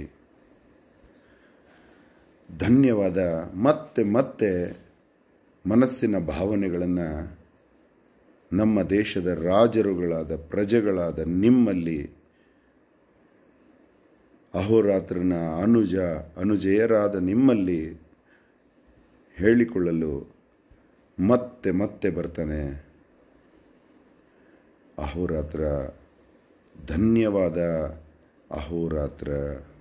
ಧನ್ಯವಾದ ಮತ್ತೆ ಮತ್ತೆ ಮನಸ್ಸಿನ ಭಾವನೆಗಳನ್ನು ನಮ್ಮ ದೇಶದ ರಾಜರುಗಳಾದ ಪ್ರಜೆಗಳಾದ ನಿಮ್ಮಲ್ಲಿ ಅಹೋರಾತ್ರನ ಅನುಜ ಅನುಜಯರಾದ ನಿಮ್ಮಲ್ಲಿ ಹೇಳಿಕೊಳ್ಳಲು ಮತ್ತೆ ಮತ್ತೆ ಬರ್ತಾನೆ ಅಹೋರಾತ್ರ ಧನ್ಯವಾದ ಅಹೋರಾತ್ರ